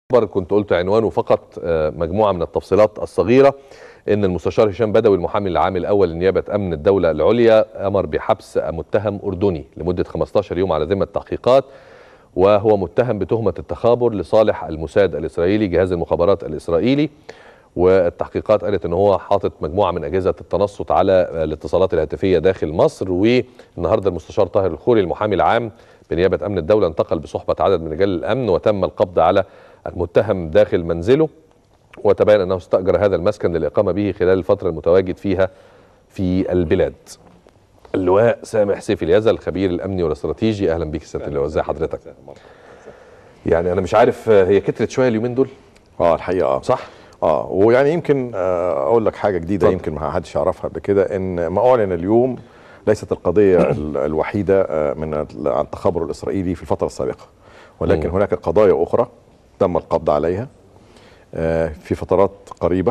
خبر كنت قلت عنوانه فقط آه، مجموعه من التفصيلات الصغيره ان المستشار هشام بدوي المحامي العام الاول لنيابه امن الدوله العليا امر بحبس متهم اردني لمده 15 يوم على ذمه التحقيقات وهو متهم بتهمه التخابر لصالح الموساد الاسرائيلي جهاز المخابرات الاسرائيلي والتحقيقات قالت ان هو حاطط مجموعه من اجهزه التنصت على الاتصالات الهاتفيه داخل مصر والنهارده المستشار طاهر الخوري المحامي العام بنيابه امن الدوله انتقل بصحبه عدد من رجال الامن وتم القبض على المتهم داخل منزله وتبين انه استاجر هذا المسكن للاقامه به خلال الفتره المتواجد فيها في البلاد. اللواء سامح سيف اليزا الخبير الامني والاستراتيجي اهلا بيك سياده اللواء ازي حضرتك؟ يعني انا مش عارف آه، هي كترت شويه اليومين دول اه الحقيقه اه صح؟ اه ويعني يمكن آه اقول لك حاجه جديده اتفضل. يمكن ما حدش يعرفها قبل كده ان ما اعلن اليوم ليست القضيه ال- الوحيده آه من ال- عن التخابر الاسرائيلي في الفتره السابقه ولكن مم. هناك قضايا اخرى تم القبض عليها آه في فترات قريبه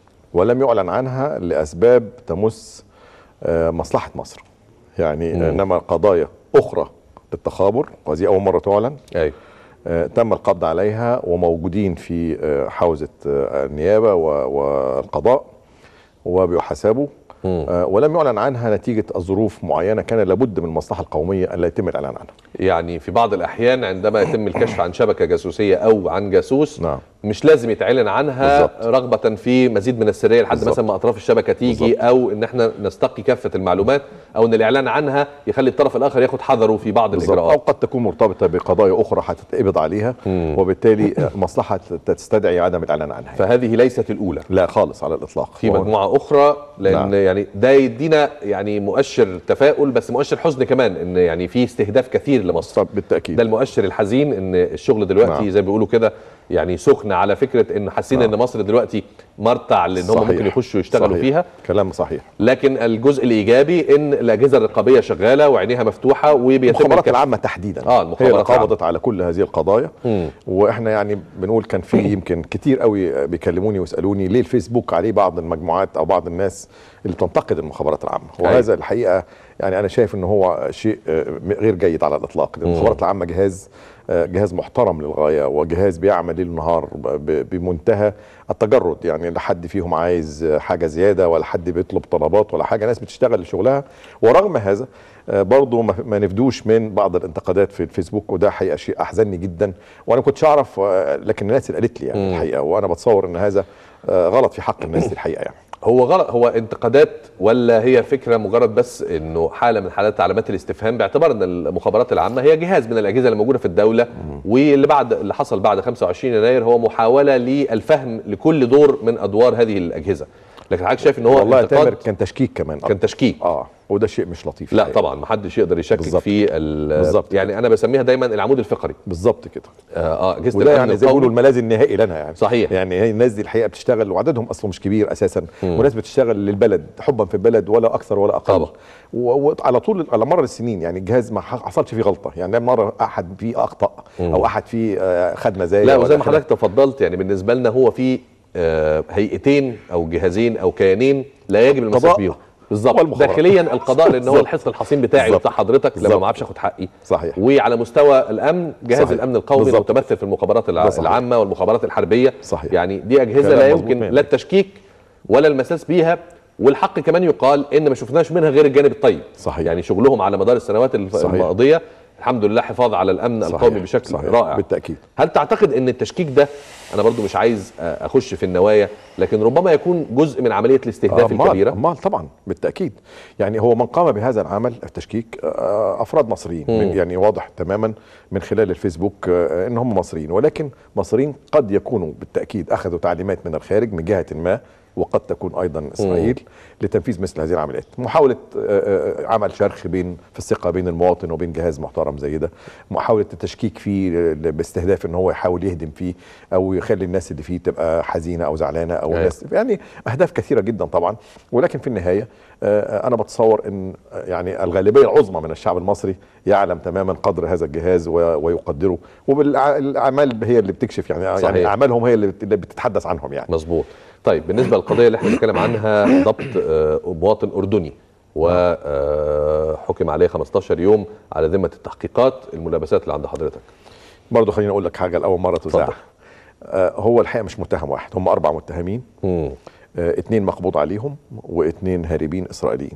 ولم يعلن عنها لاسباب تمس آه مصلحه مصر يعني مم. انما قضايا اخرى للتخابر وهذه اول مره تعلن ايوه آه، تم القبض عليها وموجودين في آه، حوزة آه، النيابة و- والقضاء وبيحاسبوا مم. آه، ولم يعلن عنها نتيجة الظروف معينة كان لابد من المصلحة القومية أن لا يتم الإعلان عنها يعني في بعض الاحيان عندما يتم الكشف عن شبكه جاسوسيه او عن جاسوس نعم. مش لازم يتعلن عنها بالظبط. رغبه في مزيد من السريه لحد بالظبط. مثلا ما اطراف الشبكه تيجي بالظبط. او ان احنا نستقي كافه المعلومات او ان الاعلان عنها يخلي الطرف الاخر ياخد حذره في بعض بالظبط أو الاجراءات قد تكون مرتبطة بقضايا أخرى هتتقبض عليها مم. وبالتالي آه، مصلحة تستدعي عدم الإعلان عنها فهذه ليست الاولى لا خالص على الإطلاق في وهو- مجموعه اخرى لان نعم. يعني ده يدينا يعني مؤشر تفاؤل بس مؤشر حزن كمان ان يعني في استهداف كثير لمصر طب بالتأكيد ده المؤشر الحزين ان الشغل دلوقتي نعم. زي ما بيقولوا كده يعني سخن على فكره ان حاسين نعم. ان مصر دلوقتي مرتع لان هم صحيح. ممكن يخشوا يشتغلوا صحيح. فيها كلام صحيح لكن الجزء الايجابي ان الاجهزه الرقابيه شغاله وعينيها مفتوحه وبيتم المخابرات الكشف. العامة تحديدا آه، هي المخابرات اللي قبضت على كل هذه القضايا مم. واحنا يعني بنقول كان في يمكن كتير قوي بيكلموني ويسالوني ليه الفيسبوك عليه بعض المجموعات او بعض الناس اللي بتنتقد المخابرات العامه أيوة. وهذا الحقيقه يعني انا شايف ان هو شيء آه، غير جيد على الاطلاق لأن مم. المخابرات العامه جهاز آه، جهاز محترم للغايه وجهاز بيعمل ليل ونهار ب- ب- بمنتهى التجرد يعني لا حد فيهم عايز آه، حاجه زياده ولا حد بيطلب طلبات ولا حاجه ناس بتشتغل لشغلها ورغم هذا آه، برضه ما ما نفدوش من بعض الانتقادات في الفيسبوك وده حقيقه شيء احزنني جدا وانا كنتش اعرف آه، لكن الناس اللي قالت لي يعني مم. الحقيقه وانا بتصور ان هذا آه، غلط في حق الناس دي الحقيقه يعني هو غلط هو انتقادات ولا هي فكره مجرد بس انه حاله من حالات علامات الاستفهام باعتبار ان المخابرات العامه هي جهاز من الاجهزه اللي موجوده في الدوله واللي بعد اللي حصل بعد 25 يناير هو محاوله للفهم لكل دور من ادوار هذه الاجهزه لكن حضرتك شايف ان هو والله يا تامر انتقاد كان تشكيك كمان كان تشكيك اه وده شيء مش لطيف لا الحقيقة. طبعا ما حدش يقدر يشكك بالظبط. في ال- بالظبط. يعني انا بسميها دايما العمود الفقري بالظبط كده اه اه اجهزه وده الامن يعني زي ما بيقولوا القومي الملاذ النهائي لنا يعني صحيح. يعني هي الناس دي الحقيقه بتشتغل وعددهم اصلا مش كبير اساسا مم. وناس بتشتغل للبلد حبا في البلد ولا اكثر ولا اقل طبعا. و- وعلى طول على مر السنين يعني الجهاز ما ح- حصلش فيه غلطه يعني لا مره احد فيه اخطا مم. او احد فيه آه، خد مزايا لا ولا وزي ما خد- حضرتك تفضلت يعني بالنسبه لنا هو في آه، هيئتين او جهازين او كيانين لا يجب المساس القضاء بيهم بالظبط والمخابرات. داخليا القضاء لان هو بالظبط. الحصن الحصين بتاعي بالظبط. وبتاع حضرتك لما بالظبط. ما اعرفش اخد حقي صحيح وعلى مستوى الامن جهاز صحيح. الامن القومي بالظبط. المتمثل في المخابرات الع- ده صحيح. العامه والمخابرات الحربيه صحيح. يعني دي اجهزه كلام لا مظبوط يمكن مية لا التشكيك ولا المساس بيها والحق كمان يقال ان ما شفناش منها غير الجانب الطيب صحيح. يعني شغلهم على مدار السنوات الف- صحيح. الماضيه الحمد لله حفاظ على الامن صحيح. القومي بشكل صحيح. رائع بالتاكيد هل تعتقد ان التشكيك ده انا برضو مش عايز آه، اخش في النوايا لكن ربما يكون جزء من عمليه الاستهداف أمال- الكبيره أمال طبعا بالتاكيد يعني هو من قام بهذا العمل التشكيك آه، افراد مصريين مم. من يعني واضح تماما من خلال الفيسبوك آه، ان هم مصريين ولكن مصريين قد يكونوا بالتاكيد اخذوا تعليمات من الخارج من جهه ما وقد تكون ايضا اسرائيل لتنفيذ مثل هذه العمليات محاوله آه، آه، عمل شرخ بين في الثقه بين المواطن وبين جهاز محترم زي ده محاوله التشكيك فيه آه، باستهداف ان هو يحاول يهدم فيه او يخلي الناس اللي فيه تبقى حزينه او زعلانه او أيوة. الناس يعني اهداف كثيره جدا طبعا ولكن في النهايه آه، انا بتصور ان آه، يعني الغالبيه العظمى من الشعب المصري يعلم تماما قدر هذا الجهاز و- ويقدره وبالاعمال هي اللي بتكشف يعني صحيح. يعني اعمالهم هي اللي بت- اللي بتتحدث عنهم يعني مظبوط طيب بالنسبه للقضيه اللي احنا بنتكلم عنها ضبط آه، مواطن اردني وحكم عليه 15 يوم على ذمه التحقيقات الملابسات اللي عند حضرتك برضه خليني اقول لك حاجه لاول مره تذاع اتفضل. آه، هو الحقيقه مش متهم واحد هم اربع متهمين مم. آه، اتنين مقبوض عليهم واتنين هاربين اسرائيليين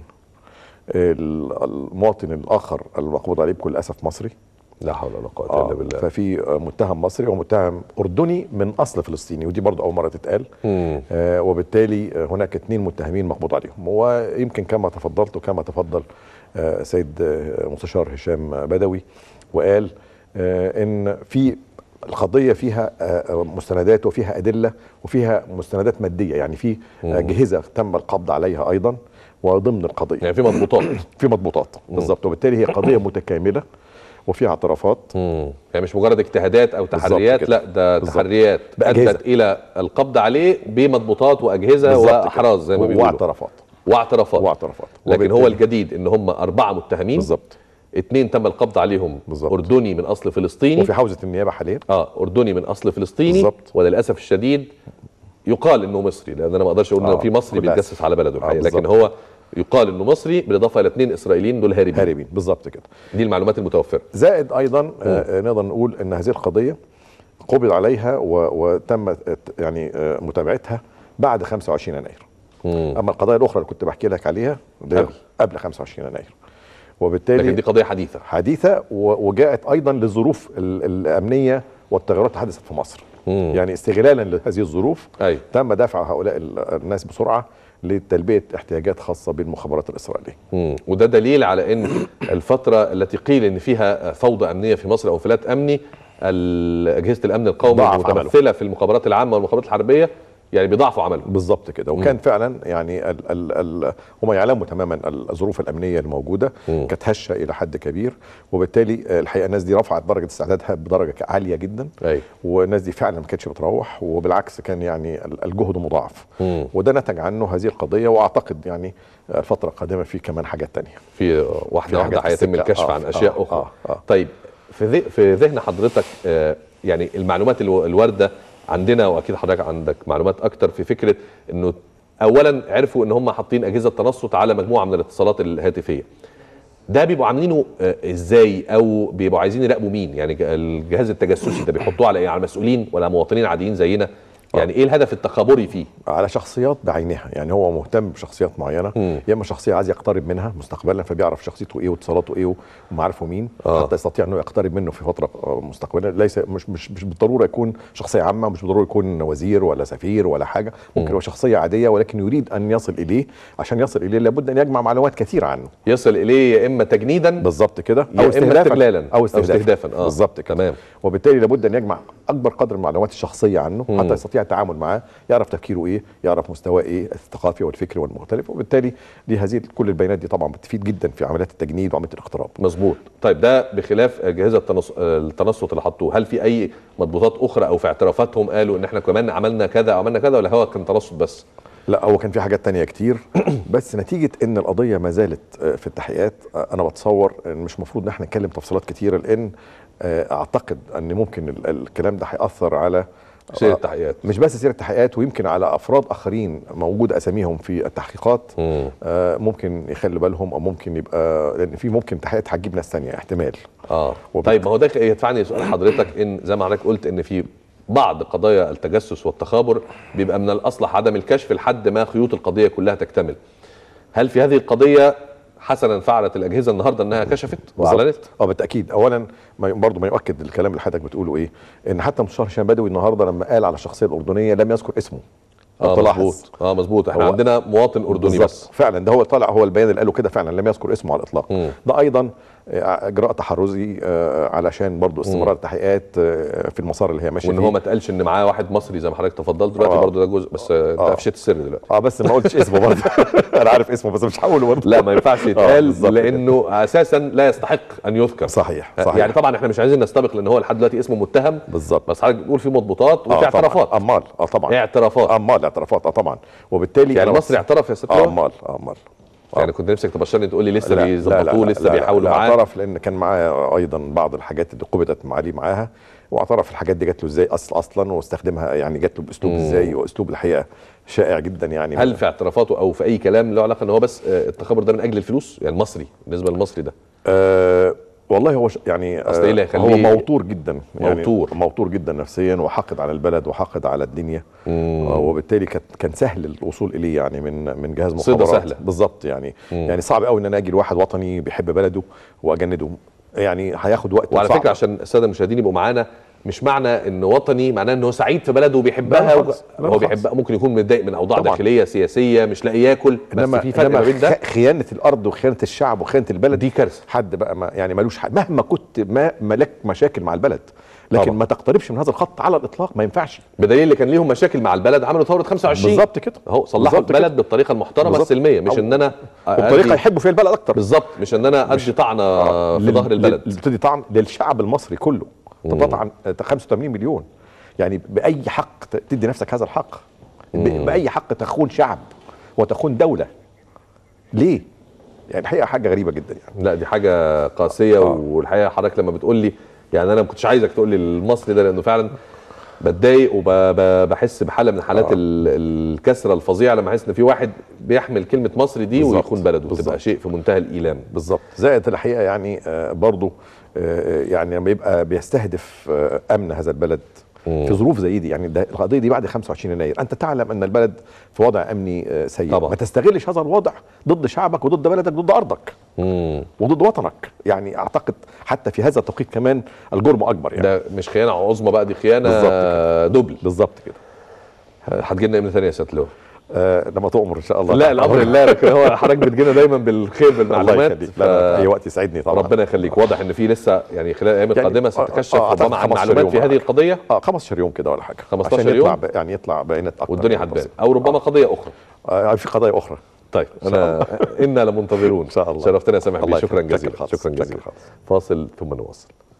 ال- المواطن الاخر المقبوض عليه بكل اسف مصري لا حول ولا قوه آه، الا بالله ففي آه، متهم مصري ومتهم اردني من اصل فلسطيني ودي برضو اول مره تتقال مم. آه، وبالتالي آه، هناك اثنين متهمين مقبوض عليهم ويمكن كما تفضلت وكما تفضل آه، سيد آه، مستشار هشام بدوي وقال آه، ان في القضيه فيها آه، مستندات وفيها ادله وفيها مستندات ماديه يعني في آه، اجهزه تم القبض عليها ايضا وضمن القضيه يعني في مضبوطات في مضبوطات بالظبط وبالتالي هي قضيه متكامله وفيها اعترافات مم. يعني مش مجرد اجتهادات او بالظبط تحريات كده. لا ده بالظبط. تحريات بأجهزة. ادت الى القبض عليه بمضبوطات واجهزه بالظبط كده. واحراز زي ما بيقولوا واعترافات واعترافات واعترافات لكن هو وبالتالي- الجديد ان هم اربعه متهمين بالظبط اثنين تم القبض عليهم بالظبط. اردني من اصل فلسطيني وفي حوزه النيابه حاليا اه اردني من اصل فلسطيني بالظبط. وللاسف الشديد يقال انه مصري لان انا ما اقدرش اقول انه آه، في مصري بالأسف. بيتجسس على بلده الحقيقه بالظبط. لكن هو يقال انه مصري بالاضافه الى اثنين اسرائيليين دول هاربين هاربين بالظبط كده دي المعلومات المتوفره زائد ايضا آه، آه، نقدر نقول ان هذه القضيه قبض عليها و- وتم آه، يعني آه، متابعتها بعد 25 يناير مم. اما القضايا الاخرى اللي كنت بحكي لك عليها اللي هي قبل. قبل 25 يناير لكن وبالتالي دي قضيه حديثه حديثه و- وجاءت ايضا للظروف ال- الامنيه والتغيرات اللي حدثت في مصر مم. يعني استغلالا لهذه الظروف ايوه تم دفع هؤلاء ال- الناس بسرعه لتلبيه احتياجات خاصه بالمخابرات الاسرائيليه مم. وده دليل على ان الفتره التي قيل ان فيها فوضى امنيه في مصر او انفلات امني ال- اجهزه الامن القومي ضاعف عمله. المتمثله في المخابرات العامه والمخابرات الحربيه يعني بيضاعفوا عملهم بالظبط كده وكان فعلا يعني ال ال ال هم يعلموا تماما الظروف الامنيه الموجوده مم. كانت هشه الى حد كبير وبالتالي آه، الحقيقه الناس دي رفعت درجه استعدادها بدرجه عاليه جدا ايوه والناس دي فعلا ما كانتش بتروح وبالعكس كان يعني ال- الجهد مضاعف مم. وده نتج عنه هذه القضيه واعتقد يعني آه، الفتره القادمه في كمان حاجات تانية في في واحده حاجات واحده في هيتم السكة. الكشف آه، عن آه، اشياء آه، اخرى آه. طيب في ذه- في ذهن حضرتك آه، يعني المعلومات الو- الوارده عندنا واكيد حضرتك عندك معلومات اكتر في فكره انه اولا عرفوا ان هم حاطين اجهزه تنصت على مجموعه من الاتصالات الهاتفيه ده بيبقوا عاملينه آه، ازاي او بيبقوا عايزين يراقبوا مين يعني ج- الجهاز التجسسي ده بيحطوه على ايه على مسؤولين ولا مواطنين عاديين زينا يعني ايه الهدف التخابري فيه على شخصيات بعينها يعني هو مهتم بشخصيات معينه مم. يا اما شخصيه عايز يقترب منها مستقبلا فبيعرف شخصيته ايه واتصالاته ايه ومعارفه مين آه. حتى يستطيع انه يقترب منه في فتره آه، مستقبلا ليس مش مش مش بالضروره يكون شخصيه عامه مش بالضروره يكون وزير ولا سفير ولا حاجه ممكن هو شخصيه عاديه ولكن يريد ان يصل اليه عشان يصل اليه لابد ان يجمع معلومات كثيره عنه يصل اليه يا اما تجنيدا بالظبط كده يا إما استغلالا او استهدافا, أو استهدافا. آه. بالظبط كده تمام. وبالتالي لابد ان يجمع اكبر قدر من المعلومات الشخصيه عنه مم. حتى يستطيع التعامل معاه يعرف تفكيره ايه يعرف مستواه ايه الثقافي والفكري والمختلف وبالتالي دي هذه كل البيانات دي طبعا بتفيد جدا في عمليات التجنيد وعمليه الاقتراب مظبوط طيب ده بخلاف اجهزه التنص... التنصت اللي حطوه هل في اي مضبوطات اخرى او في اعترافاتهم قالوا ان احنا كمان عملنا كذا او عملنا كذا ولا هو كان تنصت بس لا هو كان في حاجات تانية كتير بس نتيجة ان القضية ما زالت آه، في التحقيقات آه، انا بتصور ان مش المفروض ان احنا نتكلم تفصيلات كتيرة لان آه، اعتقد ان ممكن ال- الكلام ده هيأثر على سير آه، التحقيقات مش بس سير التحقيقات ويمكن على افراد اخرين موجود اساميهم في التحقيقات مم. آه، ممكن يخلي بالهم او ممكن يبقى لان في ممكن تحقيقات هتجيب ناس تانية احتمال اه وبت- طيب ما هو ده يدفعني سؤال حضرتك ان زي ما حضرتك قلت ان في بعض قضايا التجسس والتخابر بيبقى من الاصلح عدم الكشف لحد ما خيوط القضيه كلها تكتمل هل في هذه القضيه حسنا فعلت الاجهزه النهارده انها كشفت واعلنت بالظبط. اه بالتاكيد اولا ما برضه ما يؤكد الكلام اللي حضرتك بتقوله ايه ان حتى مستشار هشام بدوي النهارده لما قال على الشخصيه الاردنيه لم يذكر اسمه لو اه تلاحظ. مظبوط اه مظبوط احنا هو- عندنا مواطن اردني بالظبط. بس فعلا ده هو طلع هو البيان اللي قاله كده فعلا لم يذكر اسمه على الاطلاق مم. ده ايضا آه، اجراء تحرزي آه، علشان برضو استمرار التحقيقات آه، في المسار اللي هي ماشيه وان فيه هو ما اتقالش ان معاه واحد مصري زي ما حضرتك تفضلت دلوقتي آه. برضه ده جزء بس آه، انت آه. افشيت السر دلوقتي اه بس ما قلتش اسمه برضه انا عارف اسمه بس مش هقوله برضه لا ما ينفعش آه، يتقال بالظبط كده. لانه اساسا لا يستحق ان يذكر صحيح صحيح يعني طبعا احنا مش عايزين نستبق لان هو لحد دلوقتي اسمه متهم بالظبط بس حضرتك بتقول في مضبوطات آه، وفي طبعاً. اعترافات امال اه طبعا اعترافات امال اعترافات اه طبعا وبالتالي يعني أنا مصري بس- اعترف يا ست اه لؤي؟ امال اه امال آه. يعني كنت نفسك تبشرني تقول لي لسه لا، لا، بيظبطوه لا، لسه لا، بيحاولوا لا، معاه اعترف لان كان معاه ايضا بعض الحاجات اللي قبضت عليه معاها واعترف الحاجات دي جات له ازاي اصل اصلا واستخدمها يعني جات له باسلوب مم. ازاي واسلوب الحقيقه شائع جدا يعني هل في اعترافاته او في اي كلام له علاقه ان هو بس آه، التخابر ده من اجل الفلوس يعني المصري بالنسبه للمصري ده أه والله هو ش- يعني أصل إيه اللي آه، هيخليه- هو موتور جدا يعني موتور. موتور جدا نفسيا وحاقد على البلد وحاقد على الدنيا آه وبالتالي كان كان سهل الوصول اليه يعني من من جهاز صيدة مخابرات سهلة. بالظبط يعني يعني صعب قوي ان انا اجي لواحد وطني بيحب بلده واجنده يعني هياخد وقت وعلى صعب. فكره عشان الساده المشاهدين يبقوا معانا مش معنى ان وطني معناه ان هو سعيد في بلده لا، وبيحبها لا و... خالص. لا، هو خالص. بيحبها ممكن يكون متضايق من اوضاع طبعاً. داخليه سياسيه مش لاقي ياكل بس انما في فرق انما ما بين ده خ- خيانه الارض وخيانه الشعب وخيانه البلد دي كارثه حد بقى ما يعني ملوش حد مهما كنت ما ملك مشاكل مع البلد لكن طبعا. ما تقتربش من هذا الخط على الاطلاق ما ينفعش بدليل اللي كان ليهم مشاكل مع البلد عملوا ثوره 25 بالظبط كده اهو صلحوا بالظبط كده. البلد بالطريقه المحترمه بالظبط. السلميه مش أو- ان انا وبطريقه أدي- يحبوا فيها البلد اكتر بالظبط مش ان انا ادي طعنه في لل- ظهر لل- البلد بتدي طعن للشعب المصري كله انت بتطعن 85 مليون يعني باي حق ت- تدي نفسك هذا الحق ب- باي حق تخون شعب وتخون دوله ليه يعني الحقيقه حاجه غريبه جدا يعني لا دي حاجه قاسيه والحقيقه حضرتك لما بتقول لي يعني انا ما كنتش عايزك تقول لي المصري ده لانه فعلا بتضايق وبحس بحاله من حالات آه. ال- الكسره الفظيعه لما احس ان في واحد بيحمل كلمه مصري دي بالظبط. ويخون بلده بتبقى بالظبط. شيء في منتهى الايلام بالظبط زائد الحقيقه يعني آه، برضو آه، يعني لما يبقى بيستهدف آه، امن هذا البلد في ظروف زي دي يعني ده القضيه دي بعد 25 يناير انت تعلم ان البلد في وضع امني آه، سيء طبعا. ما تستغلش هذا الوضع ضد شعبك وضد بلدك ضد ارضك مم. وضد وطنك يعني اعتقد حتى في هذا التوقيت كمان الجرم اكبر يعني ده مش خيانه عظمى بقى دي خيانه بالظبط كده. دبل بالظبط كده هتجي لنا امتى ثانيه يا سياده اللواء؟ آه لما تؤمر ان شاء الله لا الامر لله لكن هو حضرتك بتجينا دايما بالخير الله بالمعلومات يخليك لا لا، اي وقت يسعدني طبعا ربنا يخليك واضح ان في لسه يعني خلال الايام يعني القادمه آه، ستكشف آه، ربما عن 15 معلومات في يوم هذه معاك. القضيه اه 15 يوم كده ولا حاجه 15 عشان يطلع يوم؟ ب- يعني يطلع بيانات اكتر والدنيا من هتبان بسيط. او ربما قضيه اخرى آه في قضايا اخرى طيب إن شاء انا انا لمنتظرون إن شاء الله. شرفتنا يا سامح بيه الله شكرا يخليك. جزيلا شكراً خالص. شكرا شكراً جزيلا خالص. فاصل ثم نواصل